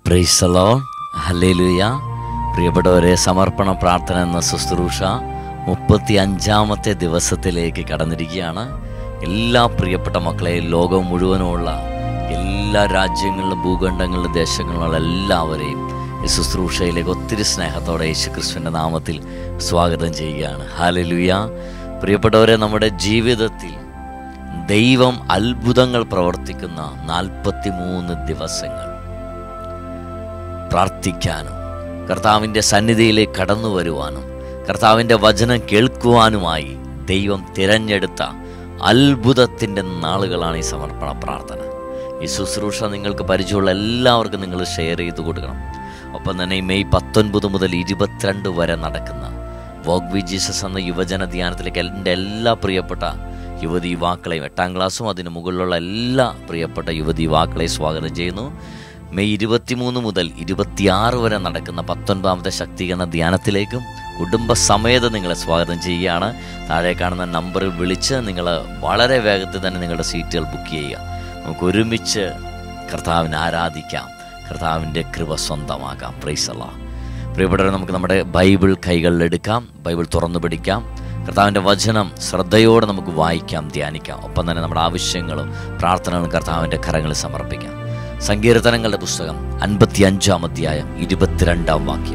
പ്രൈസലോ hallelujah പ്രിയപ്പെട്ടവരെ സമർപ്പണ പ്രാർത്ഥന എന്ന ശുശ്രൂഷ മുപ്പത്തി അഞ്ചാമത്തെ ദിവസത്തിലേക്ക് കടന്നിരിക്കുകയാണ് എല്ലാ പ്രിയപ്പെട്ട മക്കളെ ലോകം മുഴുവനുമുള്ള എല്ലാ രാജ്യങ്ങളിലും ഭൂഖണ്ഡങ്ങളിലും ദേശങ്ങളിലുള്ള എല്ലാവരെയും ഈ ശുശ്രൂഷയിലേക്ക് ഒത്തിരി സ്നേഹത്തോടെ യേശുക്രിസ്തുവിൻ്റെ നാമത്തിൽ സ്വാഗതം ചെയ്യുകയാണ് ഹാലലുയ പ്രിയപ്പെട്ടവരെ നമ്മുടെ ജീവിതത്തിൽ ദൈവം അത്ഭുതങ്ങൾ പ്രവർത്തിക്കുന്ന നാൽപ്പത്തി മൂന്ന് ദിവസങ്ങൾ പ്രാർത്ഥിക്കാനും കർത്താവിൻ്റെ സന്നിധിയിലേക്ക് കടന്നു വരുവാനും കർത്താവിൻ്റെ വചനം കേൾക്കുവാനുമായി ദൈവം തിരഞ്ഞെടുത്ത അത്ഭുതത്തിൻ്റെ നാളുകളാണ് ഈ സമർപ്പണ പ്രാർത്ഥന ഈ ശുശ്രൂഷ നിങ്ങൾക്ക് പരിചയമുള്ള എല്ലാവർക്കും നിങ്ങൾ ഷെയർ ചെയ്ത് കൊടുക്കണം ഒപ്പം തന്നെ ഈ മെയ് പത്തൊൻപത് മുതൽ ഇരുപത്തിരണ്ട് വരെ നടക്കുന്ന വോഗ് വി ജീസസ് എന്ന യുവജന ധ്യാനത്തിലേക്ക് എൻ്റെ എല്ലാ പ്രിയപ്പെട്ട യുവതി യുവാക്കളെയും എട്ടാം ക്ലാസ്സും അതിന് മുകളിലുള്ള എല്ലാ പ്രിയപ്പെട്ട യുവതി യുവാക്കളെയും സ്വാഗതം ചെയ്യുന്നു മെയ് ഇരുപത്തിമൂന്ന് മുതൽ ഇരുപത്തിയാറ് വരെ നടക്കുന്ന പത്തൊൻപതാമത്തെ ശക്തീകരണ ധ്യാനത്തിലേക്കും കുടുംബസമേതം നിങ്ങളെ സ്വാഗതം ചെയ്യുകയാണ് താഴെ കാണുന്ന നമ്പറിൽ വിളിച്ച് നിങ്ങൾ വളരെ വേഗത്തിൽ തന്നെ നിങ്ങളുടെ സീറ്റുകൾ ബുക്ക് ചെയ്യുക നമുക്ക് ഒരുമിച്ച് കർത്താവിനെ ആരാധിക്കാം കർത്താവിൻ്റെ കൃപ സ്വന്തമാക്കാം പ്രൈസല്ല പ്രിയപ്പെട്ടവരെ നമുക്ക് നമ്മുടെ ബൈബിൾ കൈകളിലെടുക്കാം ബൈബിൾ തുറന്നു പിടിക്കാം കർത്താവിൻ്റെ വചനം ശ്രദ്ധയോടെ നമുക്ക് വായിക്കാം ധ്യാനിക്കാം ഒപ്പം തന്നെ നമ്മുടെ ആവശ്യങ്ങളും പ്രാർത്ഥനകളും കർത്താവിൻ്റെ കരങ്ങളിൽ സമർപ്പിക്കാം സങ്കീർത്തനങ്ങളുടെ പുസ്തകം അൻപത്തി അഞ്ചാം അധ്യായം ഇരുപത്തിരണ്ടാം വാക്യം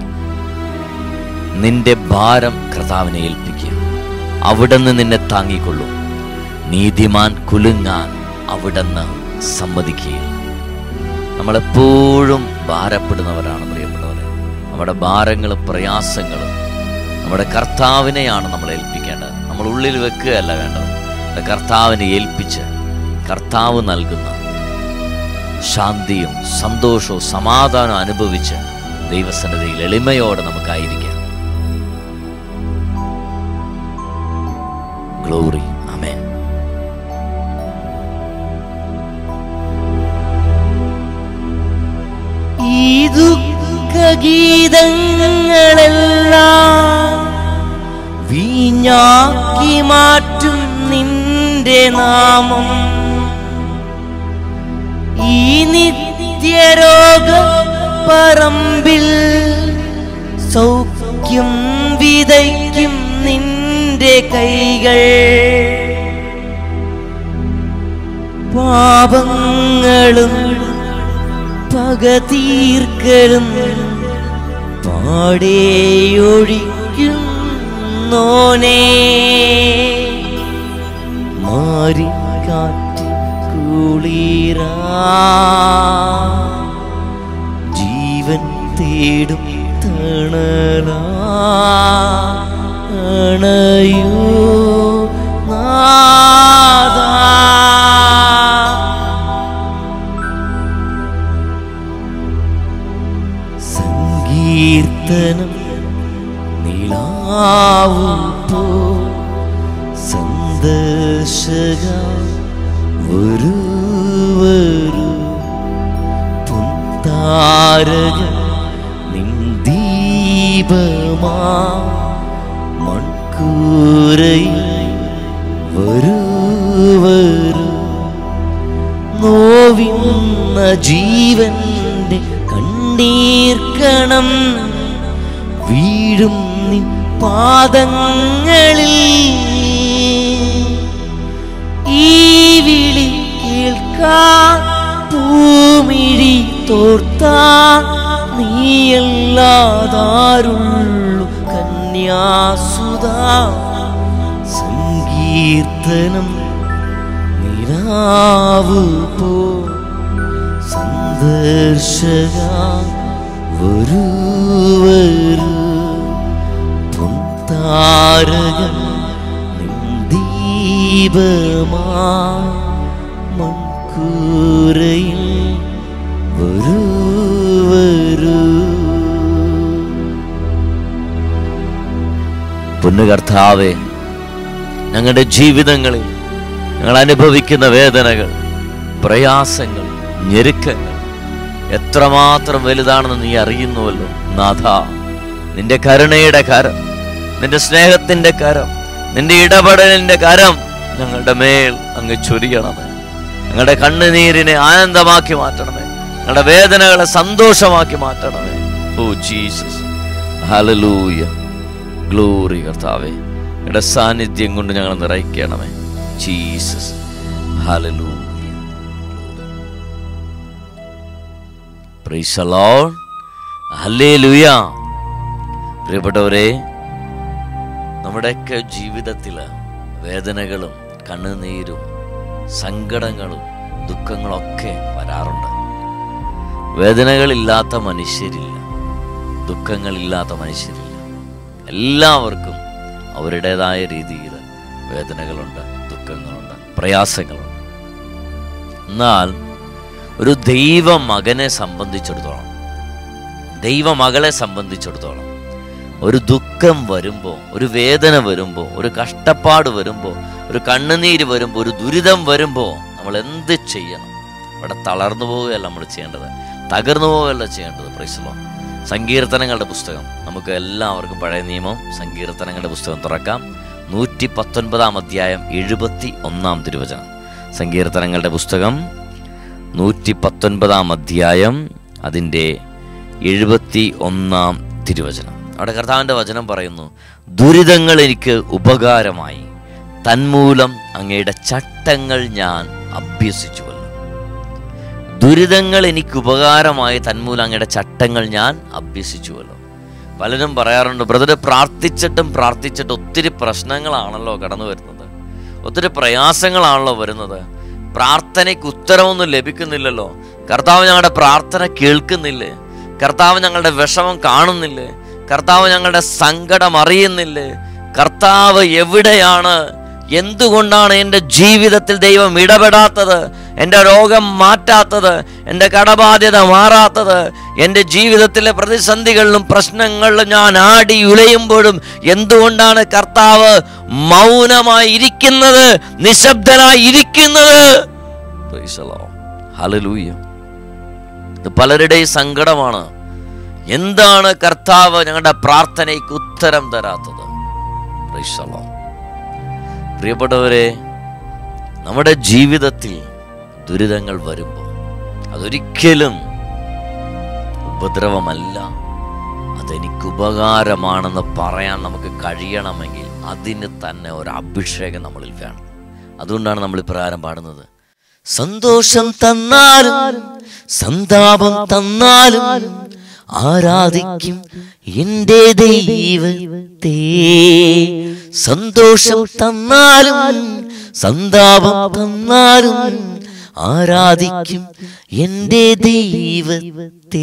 നിന്റെ ഭാരം കർത്താവിനെ ഏൽപ്പിക്കുക അവിടുന്ന് നിന്നെ താങ്ങിക്കൊള്ളും നീതിമാൻ കുലുങ്ങാൻ അവിടുന്ന് സമ്മതിക്കുകയില്ല നമ്മളെപ്പോഴും ഭാരപ്പെടുന്നവരാണ് പ്രിയപ്പെട്ടവരെ നമ്മുടെ ഭാരങ്ങളും പ്രയാസങ്ങളും നമ്മുടെ കർത്താവിനെയാണ് നമ്മൾ ഏൽപ്പിക്കേണ്ടത് നമ്മൾ ഉള്ളിൽ വെക്കുകയല്ല വേണ്ടത് നമ്മുടെ കർത്താവിനെ ഏൽപ്പിച്ച് കർത്താവ് നൽകുന്ന ശാന്തിയും സന്തോഷവും സമാധാനവും അനുഭവിച്ച് ദൈവസന്നിധിയിൽ എളിമയോടെ നമുക്കായിരിക്കാം ഗ്ലോറി അമേൻ ഈ ദുഃഖഗീതങ്ങളെല്ലാം വീഞ്ഞാക്കി മാറ്റും നിന്റെ നാമം ഈ നിത്യരോഗ പറമ്പിൽ സൗഖ്യം വിതയ്ക്കും നിന്റെ കൈകൾ പാപങ്ങളും പകതീർക്കലും പാടേയൊഴിക്കുന്നോനേ മാറിക്കാറ്റ് കുളിരാ ജീവൻ തേടും തണലാ അണയൂ നാദാ സങ്കീർത്തനം നിലാവു പോ സന്ദർശക ഒരു വരൂ പുന്താരക നിൻ ദീപമാ മൺകൂരയിൽ വരൂ വരൂ നോവിന്ന ജീവന്റെ കണ്ണീർക്കണം വീഴും നിൻ പാദങ്ങളിൽ ഈ വിളി കേൾക്കാൻ പൂമിഴി തോർത്താ നീയല്ലാതാരുള്ളു കന്യാസുതാ സങ്കീർത്തനം നിലാവ് പോ സന്ദർശക വരൂ വരൂ പൊന്താരക നിൻ ദീപമാ മൺകൂരയിൽ വരൂ വരൂ പൊന്നുകർത്താവേ ഞങ്ങളുടെ ജീവിതങ്ങളിൽ ഞങ്ങൾ അനുഭവിക്കുന്ന വേദനകൾ പ്രയാസങ്ങൾ ഞെരുക്കങ്ങൾ എത്രമാത്രം വലുതാണെന്ന് നീ അറിയുന്നുവല്ലോ നാഥ നിന്റെ കരുണയുടെ കരം നിന്റെ സ്നേഹത്തിന്റെ കരം നിന്റെ ഇടപെടലിന്റെ കരം ഞങ്ങളുടെ മേൽ അങ്ങ് ചൊരിയണമേ ഞങ്ങളുടെ കണ്ണുനീരിനെ ആനന്ദമാക്കി മാറ്റണമേ ഞങ്ങളുടെ വേദനകളെ സന്തോഷമാക്കി മാറ്റണമേ ഓ ജീസസ് ഹലലൂയ ഗ്ലോറി കർത്താവേ ഞങ്ങളുടെ സാന്നിധ്യം കൊണ്ട് ഞങ്ങൾ നിറയ്ക്കണമേ Jesus hallelujah praise Lord hallelujah പ്രിയപ്പെട്ടവരെ നമ്മുടെയൊക്കെ ജീവിതത്തിൽ വേദനകളും കണ്ണുനീരും സങ്കടങ്ങളും ദുഃഖങ്ങളൊക്കെ വരാറുണ്ട് വേദനകളില്ലാത്ത മനുഷ്യരില്ല ദുഃഖങ്ങളില്ലാത്ത മനുഷ്യരില്ല എല്ലാവർക്കും അവരുടേതായ രീതിയിൽ വേദനകളുണ്ട് ദുഃഖങ്ങളുണ്ട് പ്രയാസങ്ങളുണ്ട് എന്നാൽ ഒരു ദൈവ മകനെ സംബന്ധിച്ചിടത്തോളം ദൈവമകളെ സംബന്ധിച്ചിടത്തോളം ഒരു ദുഃഖം വരുമ്പോൾ ഒരു വേദന വരുമ്പോൾ ഒരു കഷ്ടപ്പാട് വരുമ്പോൾ ഒരു കണ്ണുനീര് വരുമ്പോൾ ഒരു ദുരിതം വരുമ്പോൾ നമ്മൾ എന്ത് ചെയ്യണം ഇവിടെ തളർന്നു പോവുകയല്ല നമ്മൾ ചെയ്യേണ്ടത് തകർന്നു പോവുകയല്ല ചെയ്യേണ്ടത് പ്രൈസലോ സങ്കീർത്തനങ്ങളുടെ പുസ്തകം നമുക്ക് എല്ലാവർക്കും പഴയ നിയമം സങ്കീർത്തനങ്ങളുടെ പുസ്തകം തുറക്കാം നൂറ്റി പത്തൊൻപതാം അധ്യായം എഴുപത്തി ഒന്നാം തിരുവചനം സങ്കീർത്തനങ്ങളുടെ പുസ്തകം നൂറ്റി പത്തൊൻപതാം അധ്യായം അതിൻ്റെ എഴുപത്തി ഒന്നാം തിരുവചനം അവിടെ കർത്താവിൻ്റെ വചനം പറയുന്നു ദുരിതങ്ങൾ എനിക്ക് ഉപകാരമായി തന്മൂലം അങ്ങയുടെ ചട്ടങ്ങൾ ഞാൻ അഭ്യസിച്ചുവല്ലോ ദുരിതങ്ങൾ എനിക്ക് ഉപകാരമായി തന്മൂലം അങ്ങയുടെ ചട്ടങ്ങൾ ഞാൻ അഭ്യസിച്ചുവല്ലോ പലരും പറയാറുണ്ട് ബ്രദർ പ്രാർത്ഥിച്ചിട്ടും പ്രാർത്ഥിച്ചിട്ട് ഒത്തിരി പ്രശ്നങ്ങളാണല്ലോ കടന്നു വരുന്നത് ഒത്തിരി പ്രയാസങ്ങളാണല്ലോ വരുന്നത് പ്രാർത്ഥനയ്ക്ക് ഉത്തരവൊന്നും ലഭിക്കുന്നില്ലല്ലോ കർത്താവ് ഞങ്ങളുടെ പ്രാർത്ഥന കേൾക്കുന്നില്ലേ കർത്താവ് ഞങ്ങളുടെ വിഷമം കാണുന്നില്ലേ കർത്താവ് ഞങ്ങളുടെ സങ്കടം അറിയുന്നില്ലേ കർത്താവ് എവിടെയാണ് എന്തുകൊണ്ടാണ് എൻ്റെ ജീവിതത്തിൽ ദൈവം ഇടപെടാത്തത് എൻ്റെ രോഗം മാറ്റാത്തത് എൻ്റെ കടബാധ്യത മാറാത്തത് എൻ്റെ ജീവിതത്തിലെ പ്രതിസന്ധികളിലും പ്രശ്നങ്ങളിലും ഞാൻ ആടി ഉലയുമ്പോഴും എന്തുകൊണ്ടാണ് കർത്താവ് മൗനമായി ഇരിക്കുന്നത് നിശബ്ദനായി ഇരിക്കുന്നത് ഹലലൂയ ഇത് പലരുടെയും സങ്കടമാണ് എന്താണ് കർത്താവ് ഞങ്ങളുടെ പ്രാർത്ഥനയ്ക്ക് ഉത്തരം തരാത്തത് Praise the Lord. പ്രിയപ്പെട്ടവരെ നമ്മുടെ ജീവിതത്തിൽ ദുരിതങ്ങൾ വരുമ്പോൾ അതൊരിക്കലും ഉപദ്രവമല്ല അതെനിക്ക് ഉപകാരമാണെന്ന് പറയാൻ നമുക്ക് കഴിയണമെങ്കിൽ അതിന് തന്നെ ഒരു അഭിഷേകം നമ്മളിൽ വേണം അതുകൊണ്ടാണ് നമ്മൾ ഇപ്രകാരം പാടുന്നത് സന്തോഷം തന്നാലും സന്താപം തന്നാലും ആരാധിക്കും എന്റെ ദൈവത്തെ സന്തോഷം തന്നാലും സന്താപം തന്നാലും ആരാധിക്കും എന്റെ ദൈവത്തെ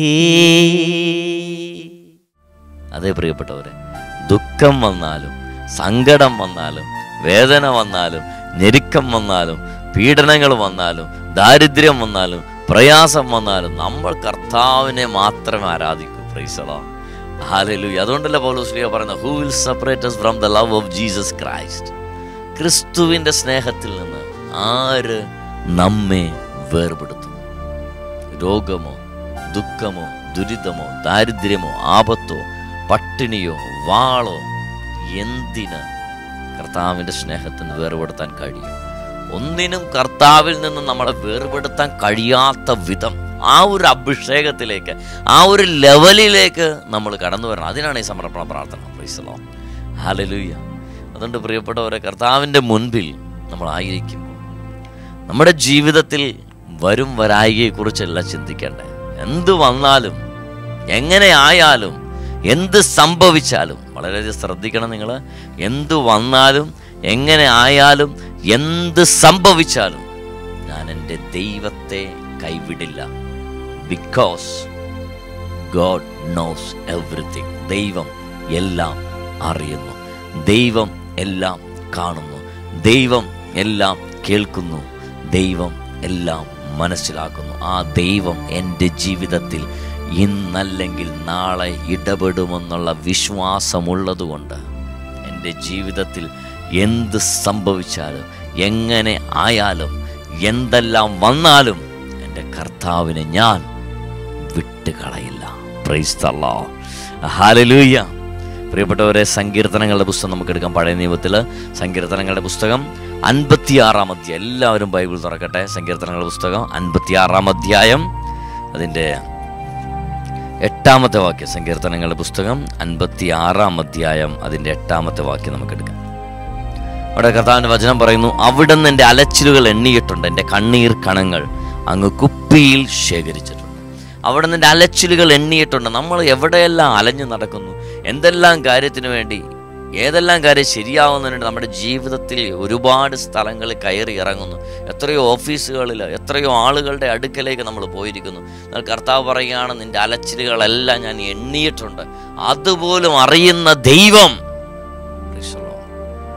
അതേ പ്രിയപ്പെട്ടവരെ ദുഃഖം വന്നാലും സങ്കടം വന്നാലും വേദന വന്നാലും ഞെരുക്കം വന്നാലും പീഡനങ്ങൾ വന്നാലും ദാരിദ്ര്യം വന്നാലും പ്രയാസം വന്നാലും നമ്മൾ കർത്താവിനെ മാത്രമേ ആരാധിക്കൂ പ്രൈസളോ ഹാലലൂയ അതുകൊണ്ടല്ലേ പൗലോസ്ലിയ പറയുന്നത് who will separate from the love of Jesus Christ ക്രിസ്തുവിന്റെ സ്നേഹത്തിൽ നിന്ന് ആര് നമ്മെ വേർപെടുത്തും രോഗമോ ദുഃഖമോ ദുരിതമോ ദാരിദ്ര്യമോ ആപത്തോ പട്ടിണിയോ വാളോ എന്തിന് കർത്താവിൻ്റെ സ്നേഹത്തിന് വേർപെടുത്താൻ കഴിയും ഒന്നിനും കർത്താവിൽ നിന്ന് നമ്മളെ വേർപെടുത്താൻ കഴിയാത്ത വിധം ആ ഒരു അഭിഷേകത്തിലേക്ക് ആ ഒരു ലെവലിലേക്ക് നമ്മൾ കടന്നു വരണം അതിനാണ് ഈ സമർപ്പണ പ്രാർത്ഥന പ്രൈസലോ ഹാലലൂയ അതുകൊണ്ട് പ്രിയപ്പെട്ടവരെ കർത്താവിൻ്റെ മുൻപിൽ നമ്മളായിരിക്കും നമ്മുടെ ജീവിതത്തിൽ വരും വരായികയെക്കുറിച്ചല്ല ചിന്തിക്കേണ്ടത് എന്ത് വന്നാലും എങ്ങനെ ആയാലും എന്ത് സംഭവിച്ചാലും വളരെയധികം ശ്രദ്ധിക്കണം നിങ്ങൾ എന്ത് വന്നാലും എങ്ങനെ ആയാലും എന്ത് സംഭവിച്ചാലും ഞാൻ എൻ്റെ ദൈവത്തെ കൈവിടില്ല ബിക്കോസ് ഗോഡ് നോസ് എവറിത്തിങ് ദൈവം എല്ലാം അറിയുന്നു ദൈവം എല്ലാം കാണുന്നു ദൈവം എല്ലാം കേൾക്കുന്നു ദൈവം എല്ലാം മനസ്സിലാക്കുന്നു ആ ദൈവം എൻ്റെ ജീവിതത്തിൽ ഇന്നല്ലെങ്കിൽ നാളെ ഇടപെടുമെന്നുള്ള വിശ്വാസമുള്ളതുകൊണ്ട് എൻ്റെ ജീവിതത്തിൽ എന്ത് സംഭവിച്ചാലും എങ്ങനെ ആയാലും എന്തെല്ലാം വന്നാലും എൻ്റെ കർത്താവിനെ ഞാൻ വിട്ടുകളയില്ല പ്രൈസ് തള്ളോ ഹാലലൂയ്യ പ്രിയപ്പെട്ടവരെ സങ്കീർത്തനങ്ങളുടെ പുസ്തകം നമുക്ക് എടുക്കാം പഴയ നിയമത്തിൽ സങ്കീർത്തനങ്ങളുടെ പുസ്തകം അൻപത്തിയാറാം അധ്യായം എല്ലാവരും ബൈബിൾ തുറക്കട്ടെ സങ്കീർത്തനങ്ങളുടെ പുസ്തകം അൻപത്തിയാറാം അധ്യായം അതിൻ്റെ എട്ടാമത്തെ വാക്യം സങ്കീർത്തനങ്ങളുടെ പുസ്തകം അൻപത്തി ആറാം അധ്യായം അതിൻ്റെ എട്ടാമത്തെ വാക്യം നമുക്ക് എടുക്കാം അവിടെ കർത്താവിൻ്റെ വചനം പറയുന്നു അവിടുന്ന് എൻ്റെ അലച്ചിലുകൾ എണ്ണിയിട്ടുണ്ട് എൻ്റെ കണ്ണീർ കണങ്ങൾ അങ്ങ് കുപ്പിയിൽ ശേഖരിച്ചിട്ടുണ്ട് അവിടെ നിന്റെ അലച്ചിലുകൾ എണ്ണിയിട്ടുണ്ട് നമ്മൾ എവിടെയെല്ലാം അലഞ്ഞു നടക്കുന്നു എന്തെല്ലാം കാര്യത്തിന് വേണ്ടി ഏതെല്ലാം കാര്യം ശരിയാവുന്നതിന് വേണ്ടി നമ്മുടെ ജീവിതത്തിൽ ഒരുപാട് സ്ഥലങ്ങളിൽ കയറി ഇറങ്ങുന്നു എത്രയോ ഓഫീസുകളിൽ എത്രയോ ആളുകളുടെ അടുക്കലേക്ക് നമ്മൾ പോയിരിക്കുന്നു എന്നാൽ കർത്താവ് പറയുകയാണ് നിന്റെ അലച്ചിലുകളെല്ലാം ഞാൻ എണ്ണിയിട്ടുണ്ട് അതുപോലും അറിയുന്ന ദൈവം Praise the Lord.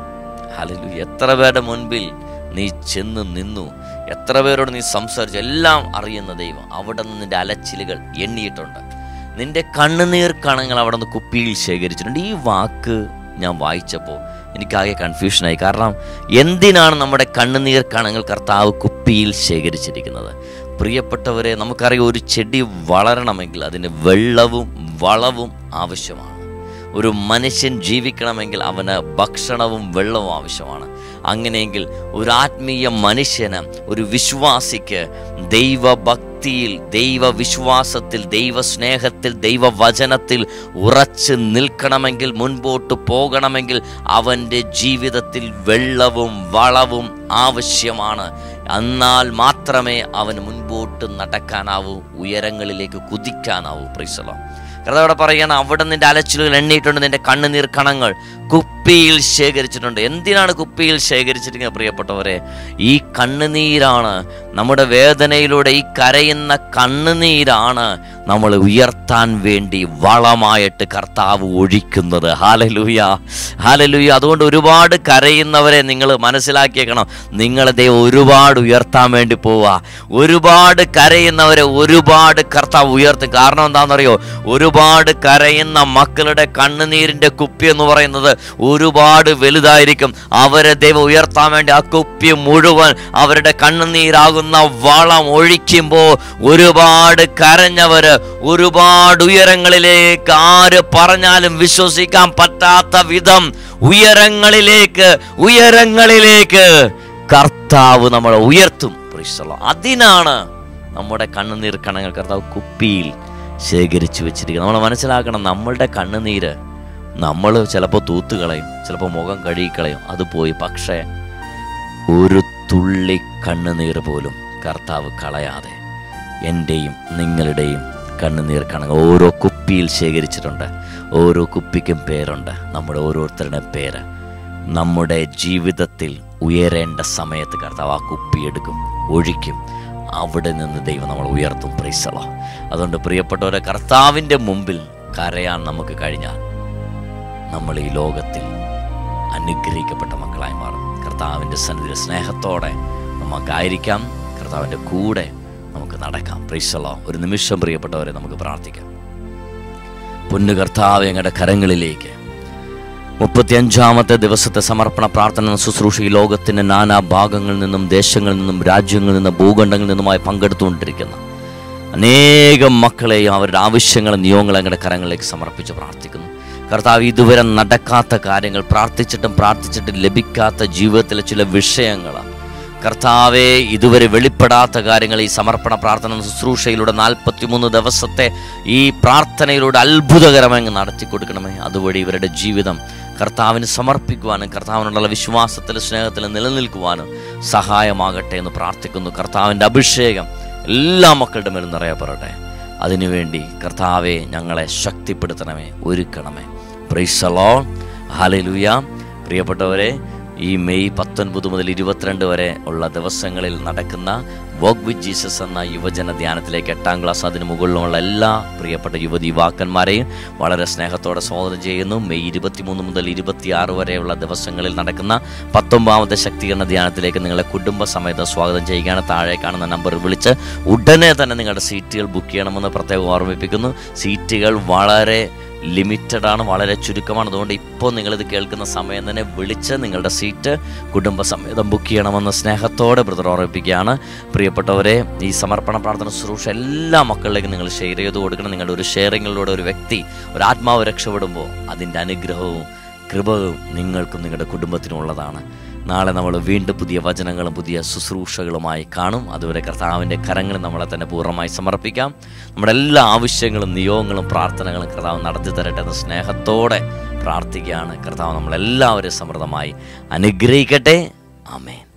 ഹല്ലേലൂയ എത്ര പേരുടെ മുൻപിൽ നീ ചെന്ന് നിന്നു എത്ര പേരോട് നീ സംസാരിച്ചു എല്ലാം അറിയുന്ന ദൈവം അവിടെ നിന്ന് നിന്റെ അലച്ചിലുകൾ എണ്ണിയിട്ടുണ്ട് നിന്റെ കണ്ണുനീർ കണങ്ങൾ അവിടെ നിന്ന് കുപ്പിയിൽ ശേഖരിച്ചിട്ടുണ്ട് ഈ വാക്ക് ഞാൻ വായിച്ചപ്പോൾ എനിക്കാകെ കൺഫ്യൂഷനായി കാരണം എന്തിനാണ് നമ്മുടെ കണ്ണുനീർ കണങ്ങൾ കർത്താവ് കുപ്പിയിൽ ശേഖരിച്ചിരിക്കുന്നത് പ്രിയപ്പെട്ടവരെ നമുക്കറിയാം ഒരു ചെടി വളരണമെങ്കിൽ അതിന് വെള്ളവും വളവും ആവശ്യമാണ് ഒരു മനുഷ്യൻ ജീവിക്കണമെങ്കിൽ അവന് ഭക്ഷണവും വെള്ളവും ആവശ്യമാണ് അങ്ങനെയെങ്കിൽ ഒരു ആത്മീയ മനുഷ്യന് ഒരു വിശ്വാസിക്ക് ദൈവഭക്തിയിൽ ദൈവവിശ്വാസത്തിൽ ദൈവസ്നേഹത്തിൽ ദൈവവചനത്തിൽ ഉറച്ചു നിൽക്കണമെങ്കിൽ മുൻപോട്ട് പോകണമെങ്കിൽ അവൻ്റെ ജീവിതത്തിൽ വെള്ളവും വളവും ആവശ്യമാണ് എന്നാൽ മാത്രമേ അവന് മുൻപോട്ട് നടക്കാനാവൂ ഉയരങ്ങളിലേക്ക് കുതിക്കാനാവൂ പ്രീസലോ കർത്താവ് അവിടെ പറയാണ് അവിടെ നിന്റെ അലച്ചിലുകൾ എണ്ണിയിട്ടുണ്ട് നിന്റെ കണ്ണുനീർ കണങ്ങൾ കുപ്പിയിൽ ശേഖരിച്ചിട്ടുണ്ട് എന്തിനാണ് കുപ്പിയിൽ ശേഖരിച്ചിരിക്കുന്നത് പ്രിയപ്പെട്ടവരെ ഈ കണ്ണുനീരാണ് നമ്മുടെ വേദനയിലൂടെ ഈ കരയുന്ന കണ്ണുനീരാണ് നമ്മൾ ഉയർത്താൻ വേണ്ടി വളമായിട്ട് കർത്താവ് ഒഴിക്കുന്നത് ഹാലലൂയ ഹാലലൂയ അതുകൊണ്ട് ഒരുപാട് കരയുന്നവരെ നിങ്ങൾ മനസ്സിലാക്കിയേക്കണം നിങ്ങളെ ദൈവം ഒരുപാട് ഉയർത്താൻ വേണ്ടി പോവുക ഒരുപാട് കരയുന്നവരെ ഒരുപാട് കർത്താവ് ഉയർത്തും കാരണം എന്താണെന്നറിയോ ഒരുപാട് കരയുന്ന മക്കളുടെ കണ്ണുനീരിന്റെ കുപ്പി എന്ന് പറയുന്നത് ഒരുപാട് വലുതായിരിക്കും അവരെ ദൈവം ഉയർത്താൻ വേണ്ടി ആ കുപ്പി മുഴുവൻ അവരുടെ കണ്ണുനീരാകുന്ന വളം ഒഴിക്കുമ്പോൾ ഒരുപാട് കരഞ്ഞവര് ഒരുപാട് ഉയരങ്ങളിലേക്ക് ആര് പറഞ്ഞാലും വിശ്വസിക്കാൻ പറ്റാത്ത വിധം ഉയരങ്ങളിലേക്ക് ഉയരങ്ങളിലേക്ക് കർത്താവ് നമ്മളെ ഉയർത്തും Praise the Lord. അതിനാണ് നമ്മുടെ കണ്ണുനീർ കണങ്ങൾ കർത്താവ് കുപ്പിയിൽ ശേഖരിച്ചു വെച്ചിരിക്കുന്നത് നമ്മൾ മനസ്സിലാക്കണം നമ്മളുടെ കണ്ണുനീര് നമ്മൾ ചിലപ്പോൾ തൂത്തുകളയും ചിലപ്പോൾ മുഖം കഴുകിക്കളയും അത് പോയി പക്ഷേ ഒരു തുള്ളി കണ്ണുനീർ പോലും കർത്താവ് കളയാതെ എൻ്റെയും നിങ്ങളുടെയും കണ്ണുനീർ കണങ്ങൾ ഓരോ കുപ്പിയിൽ ശേഖരിച്ചിട്ടുണ്ട് ഓരോ കുപ്പിക്കും പേരുണ്ട് നമ്മുടെ ഓരോരുത്തരുടെയും പേര് നമ്മുടെ ജീവിതത്തിൽ ഉയരേണ്ട സമയത്ത് കർത്താവ് ആ കുപ്പി എടുക്കും ഒഴിക്കും അവിടെ നിന്ന് ദൈവം നമ്മൾ ഉയർത്തും പ്രീസള അതുകൊണ്ട് പ്രിയപ്പെട്ടവരെ കർത്താവിൻ്റെ മുമ്പിൽ കരയാൻ നമുക്ക് കഴിഞ്ഞാൽ നമ്മൾ ഈ ലോകത്തിൽ അനുഗ്രഹിക്കപ്പെട്ട മക്കളായി മാറും കർത്താവിൻ്റെ സന്നിധിയിൽ സ്നേഹത്തോടെ നമുക്കായിരിക്കാം കർത്താവിൻ്റെ കൂടെ നമുക്ക് നടക്കാം പ്രീസളോ ഒരു നിമിഷം പ്രിയപ്പെട്ടവരെ നമുക്ക് പ്രാർത്ഥിക്കാം പൊന്നു കർത്താവ് ഞങ്ങളുടെ കരങ്ങളിലേക്ക് മുപ്പത്തിയഞ്ചാമത്തെ ദിവസത്തെ സമർപ്പണ പ്രാർത്ഥന ശുശ്രൂഷ ഈ ലോകത്തിൻ്റെ നാനാ ഭാഗങ്ങളിൽ നിന്നും ദേശങ്ങളിൽ നിന്നും രാജ്യങ്ങളിൽ നിന്നും ഭൂഖണ്ഡങ്ങളിൽ നിന്നുമായി പങ്കെടുത്തുകൊണ്ടിരിക്കുന്ന അനേകം മക്കളെയും അവരുടെ ആവശ്യങ്ങളും നിയോഗങ്ങളും ഞങ്ങളുടെ കരങ്ങളിലേക്ക് സമർപ്പിച്ച് പ്രാർത്ഥിക്കുന്നു കർത്താവ് ഇതുവരെ നടക്കാത്ത കാര്യങ്ങൾ പ്രാർത്ഥിച്ചിട്ടും പ്രാർത്ഥിച്ചിട്ടും ലഭിക്കാത്ത ജീവിതത്തിലെ ചില വിഷയങ്ങളാണ് കർത്താവെ ഇതുവരെ വെളിപ്പെടാത്ത കാര്യങ്ങൾ ഈ സമർപ്പണ പ്രാർത്ഥന ശുശ്രൂഷയിലൂടെ നാൽപ്പത്തിമൂന്ന് ദിവസത്തെ ഈ പ്രാർത്ഥനയിലൂടെ അത്ഭുതകരമായി നടത്തി കൊടുക്കണമേ അതുവഴി ഇവരുടെ ജീവിതം കർത്താവിന് സമർപ്പിക്കുവാനും കർത്താവിനുള്ള വിശ്വാസത്തിലും സ്നേഹത്തിലും നിലനിൽക്കുവാനും സഹായമാകട്ടെ എന്ന് പ്രാർത്ഥിക്കുന്നു കർത്താവിൻ്റെ അഭിഷേകം എല്ലാ മക്കളുടെ മേലും നിറയപ്പെടട്ടെ അതിനുവേണ്ടി കർത്താവെ ഞങ്ങളെ ശക്തിപ്പെടുത്തണമേ ഒരുക്കണമേ പ്രൈസലോ ഹാലലുയ പ്രിയപ്പെട്ടവരെ ഈ മെയ് പത്തൊൻപത് മുതൽ ഇരുപത്തിരണ്ട് വരെ ഉള്ള ദിവസങ്ങളിൽ നടക്കുന്ന വോക്ക് വിത്ത് ജീസസ് എന്ന യുവജന ധ്യാനത്തിലേക്ക് എട്ടാം ക്ലാസ് അതിന് മുകളിലുള്ള എല്ലാ പ്രിയപ്പെട്ട യുവതി യുവാക്കന്മാരെയും വളരെ സ്നേഹത്തോടെ സ്വാഗതം ചെയ്യുന്നു മെയ് ഇരുപത്തിമൂന്ന് മുതൽ ഇരുപത്തിയാറ് വരെയുള്ള ദിവസങ്ങളിൽ നടക്കുന്ന പത്തൊമ്പതാമത്തെ ശക്തീകരണ ധ്യാനത്തിലേക്ക് നിങ്ങളെ കുടുംബസമേതം സ്വാഗതം ചെയ്യുകയാണ് താഴെ കാണുന്ന നമ്പറിൽ വിളിച്ച് ഉടനെ തന്നെ നിങ്ങളുടെ സീറ്റുകൾ ബുക്ക് ചെയ്യണമെന്ന് പ്രത്യേകം ഓർമ്മിപ്പിക്കുന്നു സീറ്റുകൾ വളരെ ലിമിറ്റഡ് ആണ് വളരെ ചുരുക്കമാണ് അതുകൊണ്ട് ഇപ്പോൾ നിങ്ങളിത് കേൾക്കുന്ന സമയം തന്നെ വിളിച്ച് നിങ്ങളുടെ സീറ്റ് കുടുംബസമേതം ബുക്ക് ചെയ്യണമെന്ന് സ്നേഹത്തോടെ ബ്രദർ ഓർമ്മിപ്പിക്കുകയാണ് പ്രിയപ്പെട്ടവരെ ഈ സമർപ്പണ പ്രാർത്ഥന ശുശ്രൂഷ എല്ലാ മക്കളിലേക്കും നിങ്ങൾ ഷെയർ ചെയ്ത് കൊടുക്കണം നിങ്ങളുടെ ഒരു ഷെയറിങ്ങിലൂടെ ഒരു വ്യക്തി ഒരു ആത്മാവ് രക്ഷപ്പെടുമ്പോൾ അതിൻ്റെ അനുഗ്രഹവും കൃപവും നിങ്ങൾക്കും നിങ്ങളുടെ കുടുംബത്തിനും ഉള്ളതാണ് നാളെ നമ്മൾ വീണ്ടും പുതിയ വചനങ്ങളും പുതിയ ശുശ്രൂഷകളുമായി കാണും അതുവരെ കർത്താവിൻ്റെ കരങ്ങളിൽ നമ്മളെ തന്നെ പൂർണ്ണമായി സമർപ്പിക്കാം നമ്മുടെ എല്ലാ ആവശ്യങ്ങളും നിയോഗങ്ങളും പ്രാർത്ഥനകളും കർത്താവ് നടത്തി തരട്ടെ എന്ന സ്നേഹത്തോടെ പ്രാർത്ഥിക്കുകയാണ് കർത്താവ് നമ്മളെല്ലാവരെയും സമൃദ്ധമായി അനുഗ്രഹിക്കട്ടെ ആമേൻ